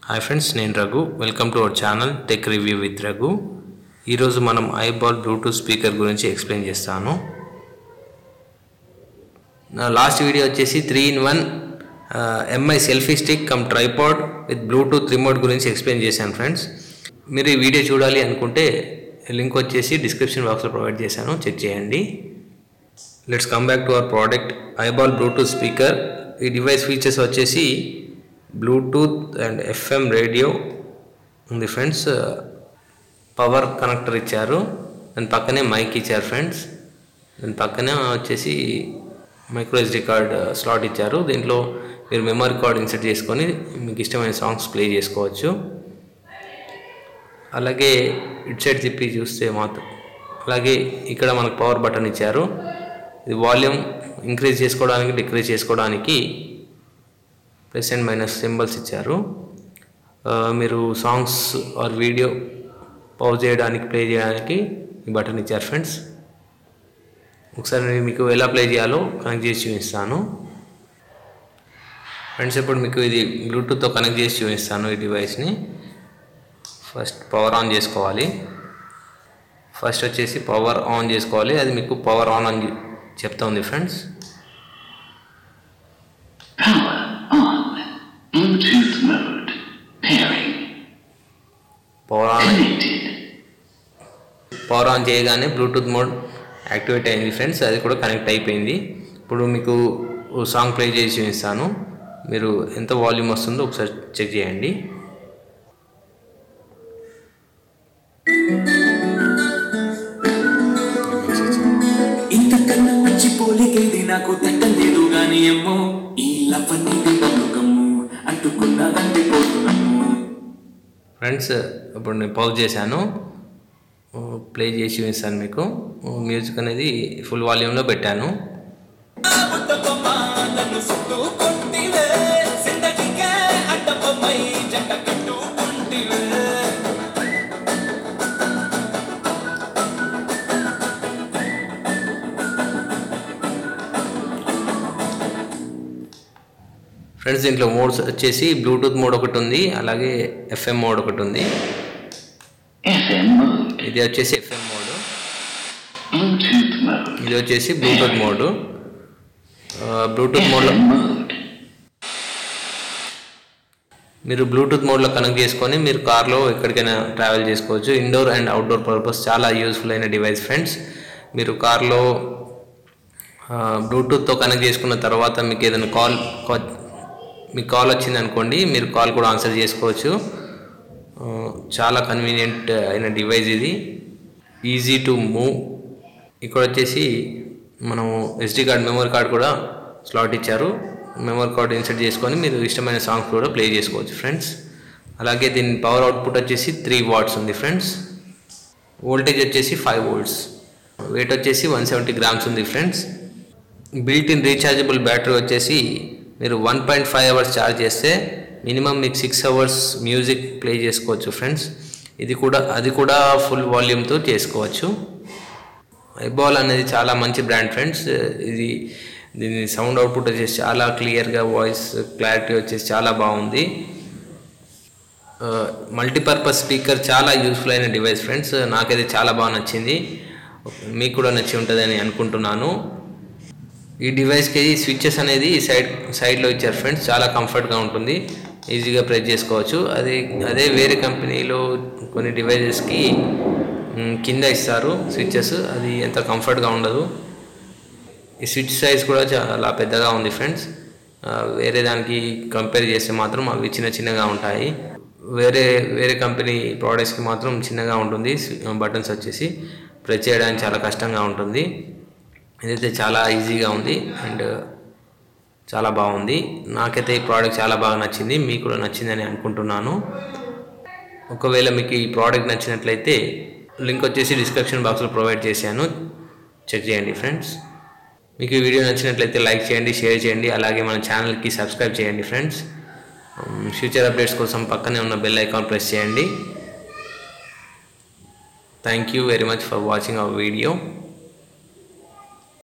Hi friends నేను Raghu welcome to our channel tech review with Raghu ఈరోజు మనం ఐబాల్ బ్లూటూత్ స్పీకర్ గురించి ఎక్స్ప్లెయిన్ చేస్తాను నా లాస్ట్ వీడియో వచ్చేసి three in one MI selfie stick cum tripod with bluetooth remote గురించి explain చేశాను ఫ్రెండ్స్ మీరు ఈ వీడియో చూడాలి అనుకుంటే లింక్ వచ్చేసి డిస్క్రిప్షన్ బాక్స్లో ప్రొవైడ్ చేశాను చెక్ చేయండి let's come back to our product iBall bluetooth speaker ఈ డివైస్ ఫీచర్స్ వచ్చేసి బ్లూటూత్ అండ్ ఎఫ్ఎం రేడియో ఉంది ఫ్రెండ్స్ పవర్ కనెక్టర్ ఇచ్చారు దాని పక్కనే మైక్ ఇచ్చారు ఫ్రెండ్స్ దాని పక్కనే వచ్చేసి మైక్రో ఎస్డి కార్డ్ స్లాట్ ఇచ్చారు దీంట్లో మీరు మెమరీ కార్డ్ ఇన్సర్ట్ చేసుకొని మీకు ఇష్టమైన సాంగ్స్ ప్లే చేసుకోవచ్చు అలాగే ఇటు సైడ్ తిప్పి చూస్తే మాత్రం అలాగే ఇక్కడ మనకు పవర్ బటన్ ఇచ్చారు ఇది వాల్యూమ్ ఇంక్రీజ్ చేసుకోవడానికి డిక్రీజ్ చేసుకోవడానికి ప్లస్ అండ్ మైనస్ సింబల్స్ ఇచ్చారు ఆ, మీరు సాంగ్స్ ఆర్ వీడియో పౌజ్ చేయడానికి ప్లే చేయడానికి ఈ బటన్ ఇచ్చారు ఫ్రెండ్స్ ఒకసారి నేను మీకు ఎలా ప్లే చేయాలో కనెక్ట్ చేసి చూపిస్తాను ఫ్రెండ్స్ ఇప్పుడు మీకు ఇది బ్లూటూత్తో కనెక్ట్ చేసి చూపిస్తాను ఈ డివైస్ని ఫస్ట్ పవర్ ఆన్ చేసుకోవాలి ఫస్ట్ వచ్చేసి పవర్ ఆన్ చేసుకోవాలి అది మీకు పవర్ ఆన్ అని చెప్తా ఉంది friends Power on. Bluetooth mode. Pairing. Power on Connected. Power on చేయగానే బ్లూటూత్ మోడ్ యాక్టివేట్ అయింది ఫ్రెండ్స్ అది కూడా కనెక్ట్ అయిపోయింది ఇప్పుడు మీకు ఓ సాంగ్ ప్లే చేసి చూపిస్తాను మీరు ఎంత వాల్యూమ్ వస్తుందో ఒకసారి చెక్ చేయండి ఇంతకన్నా మంచి పోలికేది నాకు తట్టలేదు గాని ఏమో ఈ లవ్వని నమ్మకము అంటుకున్నదంటే పోతున్నాము ఫ్రెండ్స్ ఇప్పుడు నేను పౌజ్ చేశాను ప్లే చేసి చూపిస్తాను మీకు మ్యూజిక్ అనేది ఫుల్ వాల్యూమ్లో పెట్టాను నన్ను సుట్టు కొట్టివే సిందకికే అడ్డపమై జంట కట్టుకుంటివే ఫ్రెండ్స్ దీంట్లో మోడ్స్ వచ్చేసి బ్లూటూత్ మోడ్ ఒకటి ఉంది అలాగే ఎఫ్ఎం మోడ్ ఒకటి ఉంది FM mode. ఇది వచ్చేసి ఎఫ్ఎం మోడ్ Bluetooth mode. ఇది వచ్చేసి బ్లూటూత్ మోడ్ బ్లూటూత్ మోడ్లో FM mode. మీరు బ్లూటూత్ మోడ్లో కనెక్ట్ చేసుకొని మీరు కార్లో ఎక్కడికైనా ట్రావెల్ చేసుకోవచ్చు ఇండోర్ అండ్ అవుట్డోర్ పర్పస్ చాలా యూస్ఫుల్ అయిన డివైస్ ఫ్రెండ్స్ మీరు కార్లో బ్లూటూత్తో కనెక్ట్ చేసుకున్న తర్వాత మీకు ఏదైనా కాల్ మీకు కాల్ వచ్చింది అనుకోండి మీరు కాల్ కూడా ఆన్సర్ చేసుకోవచ్చు ఆ, చాలా కన్వీనియంట్ అయిన డివైస్ ఇది ఈజీ టు మూవ్ ఇక్కడ వచ్చేసి మనము ఎస్డి కార్డ్ మెమరీ కార్డ్ కూడా స్లాట్ ఇచ్చారు మెమరీ కార్డ్ ఇన్సర్ట్ చేసుకొని మీరు ఇష్టమైన సాంగ్స్ కూడా ప్లే చేసుకోవచ్చు ఫ్రెండ్స్ అలాగే దీని పవర్ అవుట్పుట్ వచ్చేసి త్రీ వాట్స్ ఉంది ఫ్రెండ్స్ వోల్టేజ్ వచ్చేసి ఫైవ్ వోల్ట్స్ వెయిట్ వచ్చేసి వన్ సెవెంటీ గ్రామ్స్ ఉంది friends built in rechargeable battery వచ్చేసి మీరు one point five hours charge చేస్తే మినిమం మీకు సిక్స్ అవర్స్ మ్యూజిక్ ప్లే చేసుకోవచ్చు ఫ్రెండ్స్ ఇది కూడా అది కూడా ఫుల్ వాల్యూమ్తో చేసుకోవచ్చు ఐబాల్ అనేది చాలా మంచి బ్రాండ్ ఫ్రెండ్స్ ఇది దీని సౌండ్ అవుట్పుట్ వచ్చేసి చాలా క్లియర్గా వాయిస్ క్లారిటీ వచ్చేసి చాలా బాగుంది మల్టీపర్పస్ స్పీకర్ చాలా యూస్ఫుల్ అయిన డివైస్ ఫ్రెండ్స్ నాకైతే చాలా బాగా నచ్చింది మీకు కూడా నచ్చి ఉంటుందని అనుకుంటున్నాను ఈ డివైస్కి స్విచ్చెస్ అనేది సైడ్ సైడ్లో ఇచ్చారు ఫ్రెండ్స్ చాలా కంఫర్ట్గా ఉంటుంది ఈజీగా ప్రెస్ చేసుకోవచ్చు అదే అదే వేరే కంపెనీలో కొన్ని డివైజెస్కి మ్, కింద ఇస్తారు స్విచ్చెస్ అది ఎంత కంఫర్ట్గా ఉండదు ఈ స్విచ్ సైజ్ కూడా చాలా పెద్దగా ఉంది ఫ్రెండ్స్ ఆ, వేరే దానికి కంపేర్ చేస్తే మాత్రం అవి చిన్న చిన్నగా ఉంటాయి వేరే వేరే కంపెనీ ప్రోడక్ట్స్కి మాత్రం చిన్నగా ఉంటుంది బటన్స్ వచ్చేసి ప్రెస్ చేయడానికి చాలా కష్టంగా ఉంటుంది ఇదైతే చాలా ఈజీగా ఉంది అండ్ చాలా బాగుంది నాకైతే ఈ ప్రోడక్ట్ చాలా బాగా నచ్చింది మీకు కూడా నచ్చిందని అనుకుంటున్నాను ఒకవేళ మీకు ఈ ప్రోడక్ట్ నచ్చినట్లయితే లింక్ వచ్చేసి డిస్క్రిప్షన్ బాక్స్లో ప్రొవైడ్ చేశాను చెక్ చేయండి ఫ్రెండ్స్ మీకు ఈ వీడియో నచ్చినట్లయితే లైక్ చేయండి షేర్ చేయండి అలాగే మన ఛానల్కి సబ్స్క్రైబ్ చేయండి ఫ్రెండ్స్ ఫ్యూచర్ అప్డేట్స్ కోసం పక్కనే ఉన్న బెల్ ఐకాన్ ప్రెస్ చేయండి thank you very much for watching our video